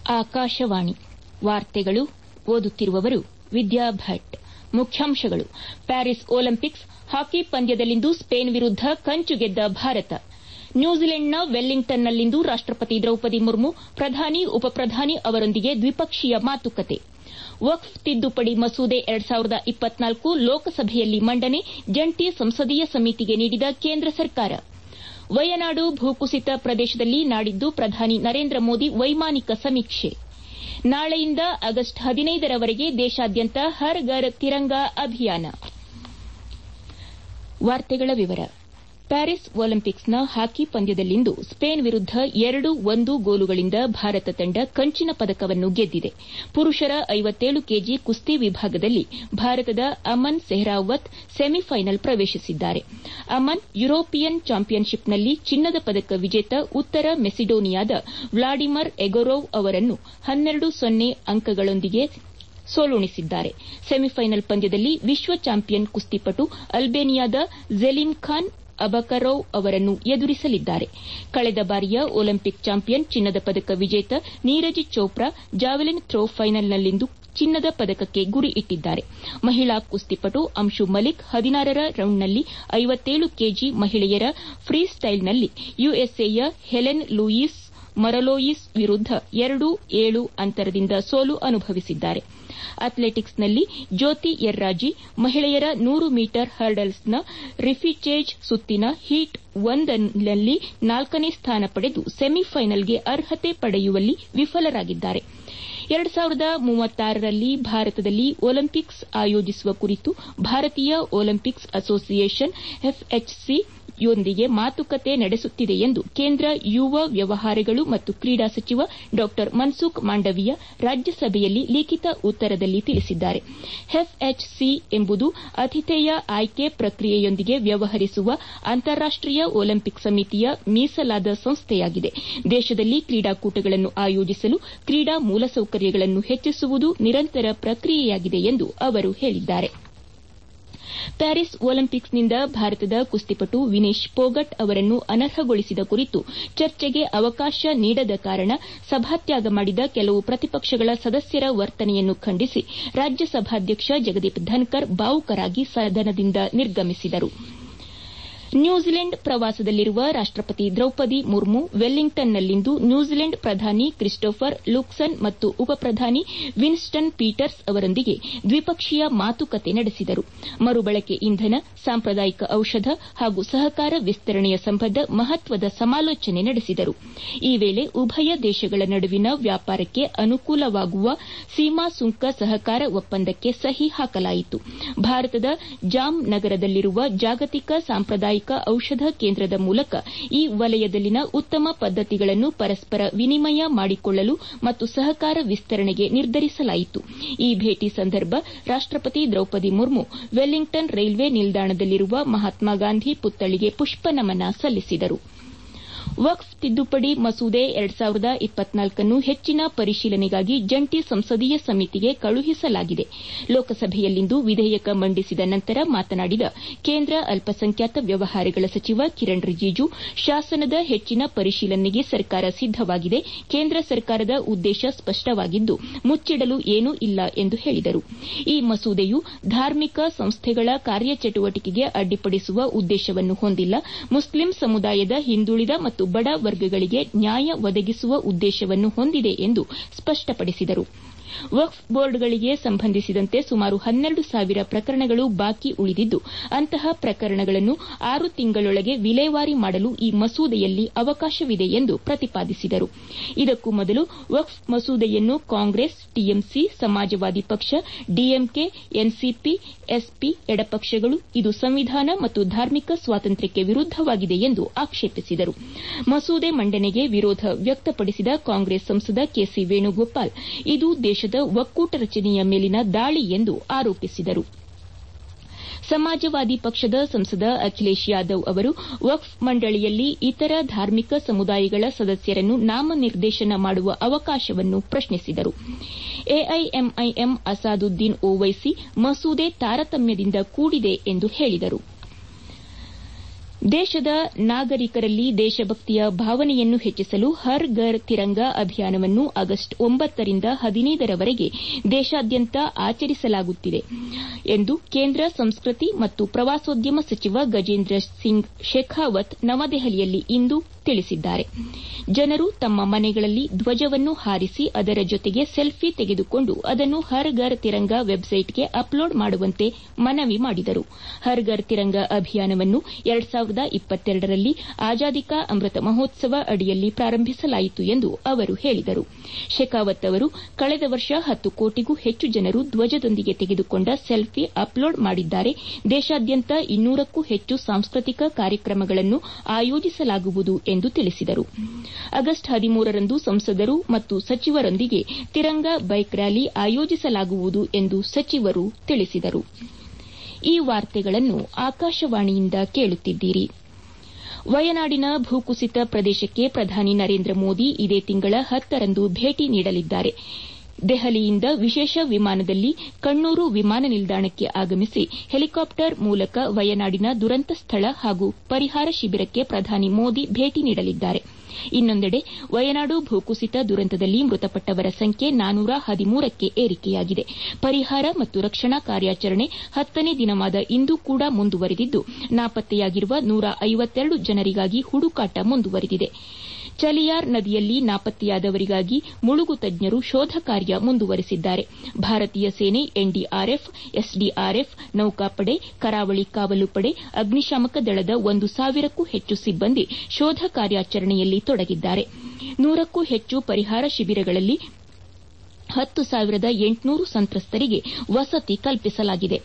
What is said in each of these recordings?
ಆಕಾಶವಾಣಿ ವಾರ್ತೆಗಳು ಓದುತ್ತಿರುವವರು ವಿದ್ಯಾ ಭಟ್ ಮುಖ್ಯಾಂಶಗಳು ಪ್ಯಾರಿಸ್ ಒಲಿಂಪಿಕ್ಸ್ ಹಾಕಿ ಪಂದ್ಯದಲ್ಲಿಂದು ಸ್ಪೇನ್ ವಿರುದ್ದ ಕಂಚು ಗೆದ್ದ ಭಾರತ ನ್ಯೂಜಿಲೆಂಡ್ನ ವೆಲ್ಲಿಂಗ್ಟನ್ನಲ್ಲಿಂದು ರಾಷ್ಟಪತಿ ದ್ರೌಪದಿ ಮುರ್ಮು ಪ್ರಧಾನಿ ಉಪಪ್ರಧಾನಿ ಅವರೊಂದಿಗೆ ದ್ವಿಪಕ್ಷೀಯ ಮಾತುಕತೆ ವಕ್ಫ್ ತಿದ್ದುಪಡಿ ಮಸೂದೆ ಲೋಕಸಭೆಯಲ್ಲಿ ಮಂಡನೆ ಜಂಟಿ ಸಂಸದೀಯ ಸಮಿತಿಗೆ ನೀಡಿದ ಕೇಂದ್ರ ಸರ್ಕಾರ ವಯನಾಡು ಭೂಕುಸಿತ ಪ್ರದೇಶದಲ್ಲಿ ನಾಡಿದ್ದು ಪ್ರಧಾನಿ ನರೇಂದ್ರ ಮೋದಿ ವೈಮಾನಿಕ ಸಮೀಕ್ಷೆ ನಾಳೆಯಿಂದ ಆಗಸ್ಟ್ ಹದಿನೈದರವರೆಗೆ ದೇಶಾದ್ಯಂತ ಹರ್ ಘರ್ ತಿರಂಗಾ ಅಭಿಯಾನ ಪ್ಯಾರಿಸ್ ಒಲಿಂಪಿಕ್ಸ್ನ ಹಾಕಿ ಪಂದ್ಯದಲ್ಲಿಂದು ಸ್ಪೇನ್ ವಿರುದ್ದ ಎರಡು ಒಂದು ಗೋಲುಗಳಿಂದ ಭಾರತ ತಂಡ ಕಂಚಿನ ಪದಕವನ್ನು ಗೆದ್ದಿದೆ ಪುರುಷರ ಕೆಜಿ ಕುಸ್ತಿ ವಿಭಾಗದಲ್ಲಿ ಭಾರತದ ಅಮನ್ ಸೆಹ್ರಾವತ್ ಸೆಮಿಫೈನಲ್ ಪ್ರವೇಶಿಸಿದ್ದಾರೆ ಅಮನ್ ಯುರೋಪಿಯನ್ ಚಾಂಪಿಯನ್ಶಿಪ್ನಲ್ಲಿ ಚಿನ್ನದ ಪದಕ ವಿಜೇತ ಉತ್ತರ ಮೆಸಿಡೋನಿಯಾದ ವ್ಲಾಡಿಮರ್ ಎಗೊರೋವ್ ಅವರನ್ನು ಹನ್ನೆರಡು ಸೊನ್ನೆ ಅಂಕಗಳೊಂದಿಗೆ ಸೋಲುಣಿಸಿದ್ದಾರೆ ಸೆಮಿಫೈನಲ್ ಪಂದ್ಯದಲ್ಲಿ ವಿಶ್ವ ಚಾಂಪಿಯನ್ ಕುಸ್ತಿಪಟು ಅಲ್ಬೇನಿಯಾದ ಜೆಲಿನ್ ಖಾನ್ ಅಬಕರೋವ್ ಅವರನ್ನು ಎದುರಿಸಲಿದ್ದಾರೆ ಕಳೆದ ಬಾರಿಯ ಒಲಿಂಪಿಕ್ ಚಾಂಪಿಯನ್ ಚಿನ್ನದ ಪದಕ ವಿಜೇತ ನೀರಜ್ ಚೋಪ್ರಾ ಜಾವೆಲಿನ್ ಥ್ರೋ ಫೈನಲ್ನಲ್ಲಿಂದು ಚಿನ್ನದ ಪದಕಕ್ಕೆ ಗುರಿ ಇಟ್ಟಿದ್ದಾರೆ ಮಹಿಳಾ ಕುಸ್ತಿಪಟು ಅಂಶು ಮಲಿಕ್ ಹದಿನಾರರ ರೌಂಡ್ನಲ್ಲಿ ಕೆಜಿ ಮಹಿಳೆಯರ ಫ್ರೀ ಸ್ಟೈಲ್ನಲ್ಲಿ ಯುಎಸ್ಎಯ ಹೆಲೆನ್ ಲೂಯಿಸ್ ಮರಲೋಯಿಸ್ ವಿರುದ್ದ ಎರಡು ಏಳು ಅಂತರದಿಂದ ಸೋಲು ಅನುಭವಿಸಿದ್ದಾರೆ ಅಥ್ಲೆಟಿಕ್ಸ್ನಲ್ಲಿ ಜ್ಯೋತಿ ಎರ್ರಾಜಿ ಮಹಿಳೆಯರ ನೂರು ಮೀಟರ್ ಹರ್ಡಲ್ಸ್ನ ರಿಫಿಚೇಜ್ ಸುತ್ತಿನ ಹೀಟ್ ಒಂದರಲ್ಲಿ ನಾಲ್ಕನೇ ಸ್ಥಾನ ಪಡೆದು ಸೆಮಿಫೈನಲ್ಗೆ ಅರ್ಹತೆ ಪಡೆಯುವಲ್ಲಿ ವಿಫಲರಾಗಿದ್ದಾರೆ ರಲ್ಲಿ ಭಾರತದಲ್ಲಿ ಒಲಿಂಪಿಕ್ಸ್ ಆಯೋಜಿಸುವ ಕುರಿತು ಭಾರತೀಯ ಒಲಿಂಪಿಕ್ಸ್ ಅಸೋಸಿಯೇಷನ್ ಎಫ್ಎಚ್ಸಿ ಯೊಂದಿಗೆ ಮಾತುಕತೆ ನಡೆಸುತ್ತಿದೆ ಎಂದು ಕೇಂದ್ರ ಯುವ ವ್ಯವಹಾರಗಳು ಮತ್ತು ಕ್ರೀಡಾ ಸಚಿವ ಡಾ ಮನ್ಸುಖ್ ಮಾಂಡವೀಯ ರಾಜ್ಯಸಭೆಯಲ್ಲಿ ಲಿಖಿತ ಉತ್ತರದಲ್ಲಿ ತಿಳಿಸಿದ್ದಾರೆ ಎಫ್ಎಚ್ಸಿ ಎಂಬುದು ಆತಿಥೇಯ ಆಯ್ಕೆ ಪ್ರಕ್ರಿಯೆಯೊಂದಿಗೆ ವ್ಯವಹರಿಸುವ ಅಂತಾರಾಷ್ಟೀಯ ಒಲಿಂಪಿಕ್ ಸಮಿತಿಯ ಮೀಸಲಾದ ಸಂಸ್ಥೆಯಾಗಿದೆ ದೇಶದಲ್ಲಿ ಕ್ರೀಡಾಕೂಟಗಳನ್ನು ಆಯೋಜಿಸಲು ಕ್ರೀಡಾ ಮೂಲಸೌಕರ್ಯಗಳನ್ನು ಹೆಚ್ಚಿಸುವುದು ನಿರಂತರ ಪ್ರಕ್ರಿಯೆಯಾಗಿದೆ ಎಂದು ಅವರು ಹೇಳಿದ್ದಾರೆ ಪ್ಯಾರಿಸ್ ಒಲಿಂಪಿಕ್ಸ್ನಿಂದ ಭಾರತದ ಕುಸ್ತಿಪಟು ವಿನೇಶ್ ಪೋಗಟ್ ಅವರನ್ನು ಅನರ್ಹಗೊಳಿಸಿದ ಕುರಿತು ಚರ್ಚೆಗೆ ಅವಕಾಶ ನೀಡದ ಕಾರಣ ಸಭಾತ್ಯಾಗ ಮಾಡಿದ ಕೆಲವು ಪ್ರತಿಪಕ್ಷಗಳ ಸದಸ್ಯರ ವರ್ತನೆಯನ್ನು ಖಂಡಿಸಿ ರಾಜ್ಯಸಭಾಧ್ಯಕ್ಷ ಜಗದೀಪ್ ಧನ್ಕರ್ ಭಾವುಕರಾಗಿ ಸದನದಿಂದ ನಿರ್ಗಮಿಸಿದರು ನ್ಯೂಜಿಲೆಂಡ್ ಪ್ರವಾಸದಲ್ಲಿರುವ ರಾಷ್ಟಪತಿ ದ್ರೌಪದಿ ಮುರ್ಮು ವೆಲ್ಲಿಂಗ್ಟನ್ನಲ್ಲಿಂದು ನ್ಯೂಜಿಲೆಂಡ್ ಪ್ರಧಾನಿ ಕ್ರಿಸ್ಟೋಫರ್ ಲುಕ್ಸನ್ ಮತ್ತು ಉಪಪ್ರಧಾನಿ ವಿನ್ಸ್ಟನ್ ಪೀಟರ್ಸ್ ಅವರೊಂದಿಗೆ ದ್ವಿಪಕ್ಷೀಯ ಮಾತುಕತೆ ನಡೆಸಿದರು ಮರುಬಳಕೆ ಇಂಧನ ಸಾಂಪ್ರದಾಯಿಕ ಔಷಧ ಹಾಗೂ ಸಹಕಾರ ವಿಸ್ತರಣೆಯ ಸಂಬಂಧ ಮಹತ್ವದ ಸಮಾಲೋಚನೆ ನಡೆಸಿದರು ಈ ವೇಳೆ ಉಭಯ ದೇಶಗಳ ನಡುವಿನ ವ್ಯಾಪಾರಕ್ಕೆ ಅನುಕೂಲವಾಗುವ ಸೀಮಾ ಸುಂಕ ಸಹಕಾರ ಒಪ್ಪಂದಕ್ಕೆ ಸಹಿ ಹಾಕಲಾಯಿತು ಭಾರತದ ಜಾಮ್ ನಗರದಲ್ಲಿರುವ ಜಾಗತಿಕ ಸಾಂಪ್ರದಾಯಿಕ ಔಷಧ ಕೇಂದ್ರದ ಮೂಲಕ ಈ ವಲಯದಲ್ಲಿನ ಉತ್ತಮ ಪದ್ದತಿಗಳನ್ನು ಪರಸ್ಪರ ವಿನಿಮಯ ಮಾಡಿಕೊಳ್ಳಲು ಮತ್ತು ಸಹಕಾರ ವಿಸ್ತರಣೆಗೆ ನಿರ್ಧರಿಸಲಾಯಿತು ಈ ಭೇಟಿ ಸಂದರ್ಭ ರಾಷ್ಟಪತಿ ದ್ರೌಪದಿ ಮುರ್ಮು ವೆಲ್ಲಿಂಗ್ಟನ್ ರೈಲ್ವೆ ನಿಲ್ದಾಣದಲ್ಲಿರುವ ಮಹಾತ್ಮ ಗಾಂಧಿ ಪುತ್ಥಳಿಗೆ ಪುಷ್ಪನಮನ ಸಲ್ಲಿಸಿದರು ವಕ್ಫ್ ತಿದ್ದುಪಡಿ ಮಸೂದೆ ನ್ನು ಹೆಚ್ಚಿನ ಪರಿಶೀಲನೆಗಾಗಿ ಜಂಟಿ ಸಂಸದೀಯ ಸಮಿತಿಗೆ ಕಳುಹಿಸಲಾಗಿದೆ ಲೋಕಸಭೆಯಲ್ಲಿಂದು ವಿಧೇಯಕ ಮಂಡಿಸಿದ ನಂತರ ಮಾತನಾಡಿದ ಕೇಂದ್ರ ಅಲ್ಪಸಂಖ್ಯಾತ ವ್ಯವಹಾರಗಳ ಸಚಿವ ಕಿರಣ್ ರಿಜಿಜು ಶಾಸನದ ಹೆಚ್ಚಿನ ಪರಿಶೀಲನೆಗೆ ಸರ್ಕಾರ ಸಿದ್ದವಾಗಿದೆ ಕೇಂದ್ರ ಸರ್ಕಾರದ ಉದ್ದೇಶ ಸ್ಪಷ್ಟವಾಗಿದ್ದು ಮುಚ್ಚಿಡಲು ಏನೂ ಇಲ್ಲ ಎಂದು ಹೇಳಿದರು ಈ ಮಸೂದೆಯು ಧಾರ್ಮಿಕ ಸಂಸ್ಥೆಗಳ ಕಾರ್ಯಚಟುವಟಿಕೆಗೆ ಅಡ್ಡಿಪಡಿಸುವ ಉದ್ದೇಶವನ್ನು ಹೊಂದಿಲ್ಲ ಮುಸ್ಲಿಂ ಸಮುದಾಯದ ಹಿಂದುಳಿದ ಮತ್ತು ಬಡ ವರ್ಗಗಳಿಗೆ ನ್ಯಾಯ ಒದಗಿಸುವ ಉದ್ದೇಶವನ್ನು ಹೊಂದಿದೆ ಎಂದು ಸ್ಪಷ್ಟಪಡಿಸಿದರು ವಕ್ಫ್ ಬೋರ್ಡ್ಗಳಿಗೆ ಸಂಬಂಧಿಸಿದಂತೆ ಸುಮಾರು ಹನ್ನೆರಡು ಸಾವಿರ ಪ್ರಕರಣಗಳು ಬಾಕಿ ಉಳಿದಿದ್ದು ಅಂತಹ ಪ್ರಕರಣಗಳನ್ನು ಆರು ತಿಂಗಳೊಳಗೆ ವಿಲೇವಾರಿ ಮಾಡಲು ಈ ಮಸೂದೆಯಲ್ಲಿ ಅವಕಾಶವಿದೆ ಎಂದು ಪ್ರತಿಪಾದಿಸಿದರು ಇದಕ್ಕೂ ಮೊದಲು ವಕ್ಫ್ ಮಸೂದೆಯನ್ನು ಕಾಂಗ್ರೆಸ್ ಟಿಎಂಸಿ ಸಮಾಜವಾದಿ ಪಕ್ಷ ಡಿಎಂಕೆ ಎನ್ಸಿಪಿ ಎಸ್ಪಿ ಎಡಪಕ್ಷಗಳು ಇದು ಸಂವಿಧಾನ ಮತ್ತು ಧಾರ್ಮಿಕ ಸ್ವಾತಂತ್ರ್ಯಕ್ಕೆ ವಿರುದ್ದವಾಗಿದೆ ಎಂದು ಆಕ್ಷೇಪಿಸಿದರು ಮಸೂದೆ ಮಂಡನೆಗೆ ವಿರೋಧ ವ್ಯಕ್ತಪಡಿಸಿದ ಕಾಂಗ್ರೆಸ್ ಸಂಸದ ಕೆಸಿ ವೇಣುಗೋಪಾಲ್ ಇದು ದೇಶದ ಒಕ್ಕೂಟ ರಚನೆಯ ಮೇಲಿನ ದಾಳಿ ಎಂದು ಆರೋಪಿಸಿದರು ಸಮಾಜವಾದಿ ಪಕ್ಷದ ಸಂಸದ ಅಖಿಲೇಶ್ ಯಾದವ್ ಅವರು ವಕ್ಫ್ ಮಂಡಳಿಯಲ್ಲಿ ಇತರ ಧಾರ್ಮಿಕ ಸಮುದಾಯಗಳ ಸದಸ್ಯರನ್ನು ನಾಮನಿರ್ದೇಶನ ಮಾಡುವ ಅವಕಾಶವನ್ನು ಪ್ರಶ್ನಿಸಿದರು ಎಐಎಂಐಎಂ ಅಸಾದುದ್ದೀನ್ ಓವೈಸಿ ಮಸೂದೆ ತಾರತಮ್ಯದಿಂದ ಕೂಡಿದೆ ಎಂದು ಹೇಳಿದರು ದೇಶದ ನಾಗರಿಕರಲ್ಲಿ ದೇಶಭಕ್ತಿಯ ಭಾವನೆಯನ್ನು ಹೆಚ್ಚಿಸಲು ಹರ್ ಘರ್ ತಿರಂಗಾ ಅಭಿಯಾನವನ್ನು ಆಗಸ್ಟ್ ಒಂಬತ್ತರಿಂದ ಹದಿನೈದರವರೆಗೆ ದೇಶಾದ್ಯಂತ ಆಚರಿಸಲಾಗುತ್ತಿದೆ ಎಂದು ಕೇಂದ್ರ ಸಂಸ್ಕೃತಿ ಮತ್ತು ಪ್ರವಾಸೋದ್ಯಮ ಸಚಿವ ಗಜೇಂದ್ರ ಸಿಂಗ್ ಶೇಖಾವತ್ ನವದೆಹಲಿಯಲ್ಲಿ ಇಂದು ತಿಳಿಸಿದ್ದಾರೆ ಜನರು ತಮ್ಮ ಮನೆಗಳಲ್ಲಿ ಧ್ವಜವನ್ನು ಹಾರಿಸಿ ಅದರ ಜೊತೆಗೆ ಸೆಲ್ಫಿ ತೆಗೆದುಕೊಂಡು ಅದನ್ನು ಹರ್ ಘರ್ ತಿರಂಗಾ ವೆಬ್ಸೈಟ್ಗೆ ಅಪ್ಲೋಡ್ ಮಾಡುವಂತೆ ಮನವಿ ಮಾಡಿದರು ಹರ್ ಘರ್ ತಿರಂಗಾ ಅಭಿಯಾನವನ್ನು ಎರಡ್ ಸಾವಿರದ ಇಪ್ಪತ್ತೆರಡರಲ್ಲಿ ಆಜಾದಿ ಕಾ ಅಮೃತ ಮಹೋತ್ಸವ ಅಡಿಯಲ್ಲಿ ಪ್ರಾರಂಭಿಸಲಾಯಿತು ಎಂದು ಅವರು ಹೇಳಿದರು ಶೆಖಾವತ್ ಅವರು ಕಳೆದ ವರ್ಷ ಹತ್ತು ಕೋಟಿಗೂ ಹೆಚ್ಚು ಜನರು ಧ್ವಜದೊಂದಿಗೆ ತೆಗೆದುಕೊಂಡ ಸೆಲ್ಫಿ ಅಪ್ಲೋಡ್ ಮಾಡಿದ್ದಾರೆ ದೇಶಾದ್ಯಂತ ಇನ್ನೂರಕ್ಕೂ ಹೆಚ್ಚು ಸಾಂಸ್ಕೃತಿಕ ಕಾರ್ಯಕ್ರಮಗಳನ್ನು ಆಯೋಜಿಸಲಾಗುವುದು ಎಂದು ತಿಳಿಸಿದರು ಆಗಸ್ಟ್ ಹದಿಮೂರರಂದು ಸಂಸದರು ಮತ್ತು ಸಚಿವರೊಂದಿಗೆ ತಿರಂಗಾ ಬೈಕ್ ರ್ಯಾಲಿ ಆಯೋಜಿಸಲಾಗುವುದು ಎಂದು ಸಚಿವರು ತಿಳಿಸಿದರು ಈ ವಾರ್ತೆಗಳನ್ನು ಆಕಾಶವಾಣಿಯಿಂದ ಕೇಳುತ್ತಿದ್ದೀರಿ ವಯನಾಡಿನ ಭೂಕುಸಿತ ಪ್ರದೇಶಕ್ಕೆ ಪ್ರಧಾನಿ ನರೇಂದ್ರ ಮೋದಿ ಇದೇ ತಿಂಗಳ ಹತ್ತರಂದು ಭೇಟಿ ನೀಡಲಿದ್ದಾರೆ ದೆಹಲಿಯಿಂದ ವಿಶೇಷ ವಿಮಾನದಲ್ಲಿ ಕಣ್ಣೂರು ವಿಮಾನ ನಿಲ್ದಾಣಕ್ಕೆ ಆಗಮಿಸಿ ಹೆಲಿಕಾಪ್ಟರ್ ಮೂಲಕ ವಯನಾಡಿನ ದುರಂತ ಸ್ಥಳ ಹಾಗೂ ಪರಿಹಾರ ಶಿಬಿರಕ್ಕೆ ಪ್ರಧಾನಿ ಮೋದಿ ಭೇಟಿ ನೀಡಲಿದ್ದಾರೆ ಇನ್ನೊಂದೆಡೆ ವಯನಾಡು ಭೂಕುಸಿತ ದುರಂತದಲ್ಲಿ ಮೃತಪಟ್ಟವರ ಸಂಖ್ಯೆ ನಾನೂರ ಹದಿಮೂರಕ್ಕೆ ಏರಿಕೆಯಾಗಿದೆ ಪರಿಹಾರ ಮತ್ತು ರಕ್ಷಣಾ ಕಾರ್ಯಾಚರಣೆ ಹತ್ತನೇ ದಿನವಾದ ಇಂದು ಕೂಡ ಮುಂದುವರೆದಿದ್ದು ನಾಪತ್ತೆಯಾಗಿರುವ ನೂರ ಐವತ್ತೆರಡು ಜನರಿಗಾಗಿ ಹುಡುಕಾಟ ಮುಂದುವರೆದಿದೆ ಚಲಿಯಾರ್ ನದಿಯಲ್ಲಿ ನಾಪತ್ತೆಯಾದವರಿಗಾಗಿ ಮುಳುಗು ತಜ್ಞರು ಶೋಧ ಕಾರ್ಯ ಮುಂದುವರೆಸಿದ್ದಾರೆ ಭಾರತೀಯ ಸೇನೆ ಎನ್ಡಿಆರ್ಎಫ್ ಎಸ್ಡಿಆರ್ಎಫ್ ನೌಕಾಪಡೆ ಕರಾವಳಿ ಕಾವಲು ಪಡೆ ಅಗ್ನಿಶಾಮಕ ದಳದ ಒಂದು ಸಾವಿರಕ್ಕೂ ಹೆಚ್ಚು ಸಿಬ್ಬಂದಿ ಶೋಧ ಕಾರ್ಯಾಚರಣೆಯಲ್ಲಿ ತೊಡಗಿದ್ದಾರೆ ನೂರಕ್ಕೂ ಹೆಚ್ಚು ಪರಿಹಾರ ಶಿಬಿರಗಳಲ್ಲಿ ಹತ್ತು ಸಾವಿರದ ಎಂಟುನೂರು ಸಂತ್ರಸ್ತರಿಗೆ ವಸತಿ ಕಲ್ಪಿಸಲಾಗಿದೆ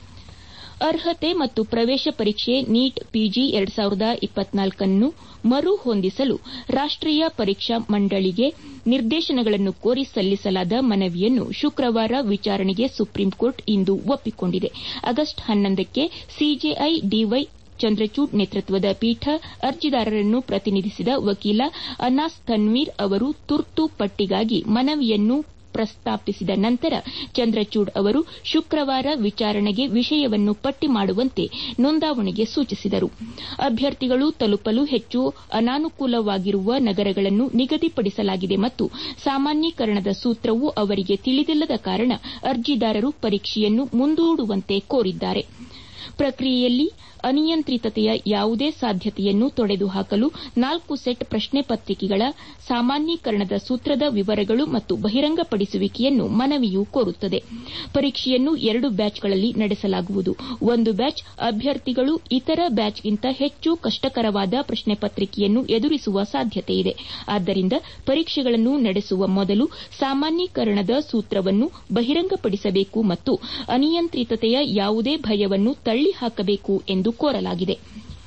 ಅರ್ಹತೆ ಮತ್ತು ಪ್ರವೇಶ ಪರೀಕ್ಷೆ ನೀಟ್ ಪಿಜಿ ಎರಡ್ ಸಾವಿರದ ಇಪ್ಪತ್ನಾಲ್ಕನ್ನು ಮರು ಹೊಂದಿಸಲು ರಾಷ್ಟೀಯ ಪರೀಕ್ಷಾ ಮಂಡಳಿಗೆ ನಿರ್ದೇಶನಗಳನ್ನು ಕೋರಿ ಸಲ್ಲಿಸಲಾದ ಮನವಿಯನ್ನು ಶುಕ್ರವಾರ ವಿಚಾರಣೆಗೆ ಸುಪ್ರೀಂಕೋರ್ಟ್ ಇಂದು ಒಪ್ಪಿಕೊಂಡಿದೆ ಆಗಸ್ಟ್ ಹನ್ನೊಂದಕ್ಕೆ ಸಿಜೆಐ ಡಿವೈ ಚಂದ್ರಚೂಡ್ ನೇತೃತ್ವದ ಪೀಠ ಅರ್ಜಿದಾರರನ್ನು ಪ್ರತಿನಿಧಿಸಿದ ವಕೀಲ ಅನಾಸ್ ತನ್ವೀರ್ ಅವರು ತುರ್ತು ಪಟ್ಟಿಗಾಗಿ ಮನವಿಯನ್ನು ಪ್ರಸ್ತಾಪಿಸಿದ ನಂತರ ಚಂದ್ರಚೂಡ್ ಅವರು ಶುಕ್ರವಾರ ವಿಚಾರಣೆಗೆ ವಿಷಯವನ್ನು ಪಟ್ಟಿ ಮಾಡುವಂತೆ ನೋಂದಾವಣೆಗೆ ಸೂಚಿಸಿದರು ಅಭ್ಯರ್ಥಿಗಳು ತಲುಪಲು ಹೆಚ್ಚು ಅನಾನುಕೂಲವಾಗಿರುವ ನಗರಗಳನ್ನು ನಿಗದಿಪಡಿಸಲಾಗಿದೆ ಮತ್ತು ಸಾಮಾನ್ಯೀಕರಣದ ಸೂತ್ರವು ಅವರಿಗೆ ತಿಳಿದಿಲ್ಲದ ಕಾರಣ ಅರ್ಜಿದಾರರು ಪರೀಕ್ಷೆಯನ್ನು ಮುಂದೂಡುವಂತೆ ಕೋರಿದ್ದಾರೆ ಪ್ರಕ್ರಿಯೆಯಲ್ಲಿ ಅನಿಯಂತ್ರಿತತೆಯ ಯಾವುದೇ ಸಾಧ್ಯತೆಯನ್ನು ತೊಡೆದುಹಾಕಲು ನಾಲ್ಕು ಸೆಟ್ ಪ್ರಶ್ನೆ ಪತ್ರಿಕೆಗಳ ಸಾಮಾನ್ಯೀಕರಣದ ಸೂತ್ರದ ವಿವರಗಳು ಮತ್ತು ಬಹಿರಂಗಪಡಿಸುವಿಕೆಯನ್ನು ಮನವಿಯು ಕೋರುತ್ತದೆ ಪರೀಕ್ಷೆಯನ್ನು ಎರಡು ಬ್ಯಾಚ್ಗಳಲ್ಲಿ ನಡೆಸಲಾಗುವುದು ಒಂದು ಬ್ಯಾಚ್ ಅಭ್ಯರ್ಥಿಗಳು ಇತರ ಬ್ಯಾಚ್ಗಿಂತ ಹೆಚ್ಚು ಕಷ್ಟಕರವಾದ ಪ್ರಶ್ನೆ ಪತ್ರಿಕೆಯನ್ನು ಎದುರಿಸುವ ಸಾಧ್ಯತೆಯಿದೆ ಆದ್ದರಿಂದ ಪರೀಕ್ಷೆಗಳನ್ನು ನಡೆಸುವ ಮೊದಲು ಸಾಮಾನ್ಯೀಕರಣದ ಸೂತ್ರವನ್ನು ಬಹಿರಂಗಪಡಿಸಬೇಕು ಮತ್ತು ಅನಿಯಂತ್ರಿತತೆಯ ಯಾವುದೇ ಭಯವನ್ನು ತಳ್ಳಿಹಾಕಬೇಕು ಎಂದು ಕೋರಲಾಗಿದೆ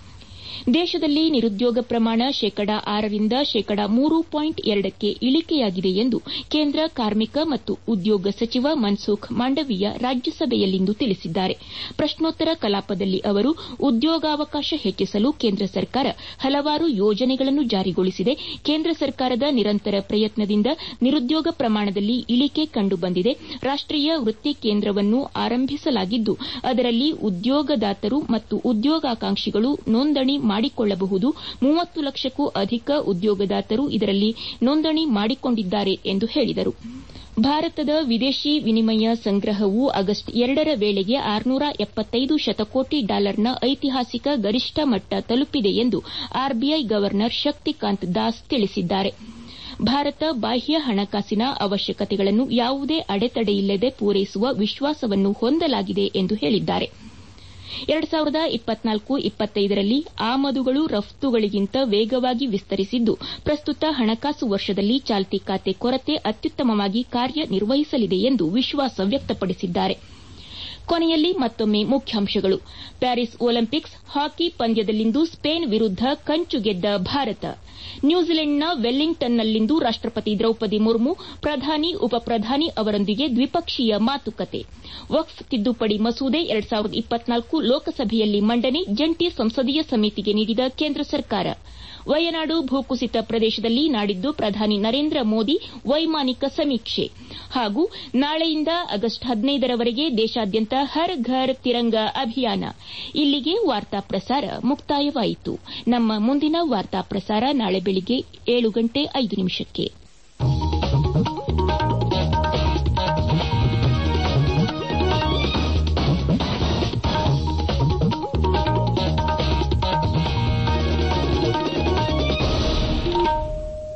ದೇಶದಲ್ಲಿ ನಿರುದ್ಯೋಗ ಪ್ರಮಾಣ ಶೇಕಡ ಆರರಿಂದ ಶೇಕಡ ಮೂರು ಪಾಯಿಂಟ್ ಎರಡಕ್ಕೆ ಇಳಿಕೆಯಾಗಿದೆ ಎಂದು ಕೇಂದ್ರ ಕಾರ್ಮಿಕ ಮತ್ತು ಉದ್ಯೋಗ ಸಚಿವ ಮನ್ಸುಖ್ ಮಾಂಡವೀಯ ರಾಜ್ಯಸಭೆಯಲ್ಲಿಂದು ತಿಳಿಸಿದ್ದಾರೆ ಪ್ರಶ್ನೋತ್ತರ ಕಲಾಪದಲ್ಲಿ ಅವರು ಉದ್ಯೋಗಾವಕಾಶ ಹೆಚ್ಚಿಸಲು ಕೇಂದ್ರ ಸರ್ಕಾರ ಹಲವಾರು ಯೋಜನೆಗಳನ್ನು ಜಾರಿಗೊಳಿಸಿದೆ ಕೇಂದ್ರ ಸರ್ಕಾರದ ನಿರಂತರ ಪ್ರಯತ್ನದಿಂದ ನಿರುದ್ಯೋಗ ಪ್ರಮಾಣದಲ್ಲಿ ಇಳಿಕೆ ಕಂಡುಬಂದಿದೆ ರಾಷ್ಟೀಯ ವೃತ್ತಿ ಕೇಂದ್ರವನ್ನು ಆರಂಭಿಸಲಾಗಿದ್ದು ಅದರಲ್ಲಿ ಉದ್ಯೋಗದಾತರು ಮತ್ತು ಉದ್ಯೋಗಾಕಾಂಕ್ಷಿಗಳು ನೋಂದಣಿ ಮಾಡಿಕೊಳ್ಳಬಹುದು ಮೂವತ್ತು ಲಕ್ಷಕ್ಕೂ ಅಧಿಕ ಉದ್ಯೋಗದಾತರು ಇದರಲ್ಲಿ ನೋಂದಣಿ ಮಾಡಿಕೊಂಡಿದ್ದಾರೆ ಎಂದು ಹೇಳಿದರು ಭಾರತದ ವಿದೇಶಿ ವಿನಿಮಯ ಸಂಗ್ರಹವು ಆಗಸ್ಟ್ ಎರಡರ ವೇಳೆಗೆ ಆರುನೂರ ಎಪ್ಪತ್ತೈದು ಶತಕೋಟಿ ಡಾಲರ್ನ ಐತಿಹಾಸಿಕ ಗರಿಷ್ಠ ಮಟ್ಟ ತಲುಪಿದೆ ಎಂದು ಆರ್ಬಿಐ ಗವರ್ನರ್ ಶಕ್ತಿಕಾಂತ್ ದಾಸ್ ತಿಳಿಸಿದ್ದಾರೆ ಭಾರತ ಬಾಹ್ಯ ಹಣಕಾಸಿನ ಅವಶ್ಯಕತೆಗಳನ್ನು ಯಾವುದೇ ಅಡೆತಡೆಯಿಲ್ಲದೆ ಪೂರೈಸುವ ವಿಶ್ವಾಸವನ್ನು ಹೊಂದಲಾಗಿದೆ ಎಂದು ಹೇಳಿದ್ದಾರೆ ಎರಡ್ ಸಾವಿರದ ಇಪ್ಪತ್ನಾಲ್ಕು ಇಪ್ಪತ್ತೈದರಲ್ಲಿ ಆಮದುಗಳು ರಫ್ತುಗಳಿಗಿಂತ ವೇಗವಾಗಿ ವಿಸ್ತರಿಸಿದ್ದು ಪ್ರಸ್ತುತ ಹಣಕಾಸು ವರ್ಷದಲ್ಲಿ ಚಾಲ್ತಿ ಖಾತೆ ಕೊರತೆ ಅತ್ಯುತ್ತಮವಾಗಿ ಕಾರ್ಯನಿರ್ವಹಿಸಲಿದೆ ಎಂದು ವಿಶ್ವಾಸ ವ್ಯಕ್ತಪಡಿಸಿದ್ದಾರೆ ಕೊನೆಯಲ್ಲಿ ಮತ್ತೊಮ್ಮೆ ಮುಖ್ಯಾಂಶಗಳು ಪ್ಯಾರಿಸ್ ಒಲಿಂಪಿಕ್ಸ್ ಹಾಕಿ ಪಂದ್ಯದಲ್ಲಿಂದು ಸ್ಪೇನ್ ವಿರುದ್ದ ಕಂಚು ಗೆದ್ದ ಭಾರತ ನ್ಯೂಜಿಲೆಂಡ್ನ ವೆಲ್ಲಿಂಗ್ಟನ್ನಲ್ಲಿಂದು ರಾಷ್ಟಪತಿ ದ್ರೌಪದಿ ಮುರ್ಮು ಪ್ರಧಾನಿ ಉಪಪ್ರಧಾನಿ ಅವರೊಂದಿಗೆ ದ್ವಿಪಕ್ಷೀಯ ಮಾತುಕತೆ ವಕ್ಫ್ ತಿದ್ದುಪಡಿ ಮಸೂದೆ ಲೋಕಸಭೆಯಲ್ಲಿ ಮಂಡನೆ ಜಂಟಿ ಸಂಸದೀಯ ಸಮಿತಿಗೆ ನೀಡಿದ ಕೇಂದ್ರ ಸರ್ಕಾರ ವಯನಾಡು ಭೂಕುಸಿತ ಪ್ರದೇಶದಲ್ಲಿ ನಾಡಿದ್ದು ಪ್ರಧಾನಿ ನರೇಂದ್ರ ಮೋದಿ ವೈಮಾನಿಕ ಸಮೀಕ್ಷೆ ಹಾಗೂ ನಾಳೆಯಿಂದ ಆಗಸ್ಟ್ ಹದಿನೈದರವರೆಗೆ ದೇಶಾದ್ಯಂತ ಹರ್ ಘರ್ ತಿರಂಗ ಅಭಿಯಾನ ಇಲ್ಲಿಗೆ ವಾರ್ತಾ ಪ್ರಸಾರ ಮುಕ್ತಾಯವಾಯಿತು ನಮ್ಮ ಮುಂದಿನ ವಾರ್ತಾ ಪ್ರಸಾರ ನಾಳೆ ಬೆಳಿಗ್ಗೆ ಏಳು ಗಂಟೆ ಐದು ನಿಮಿಷಕ್ಕೆ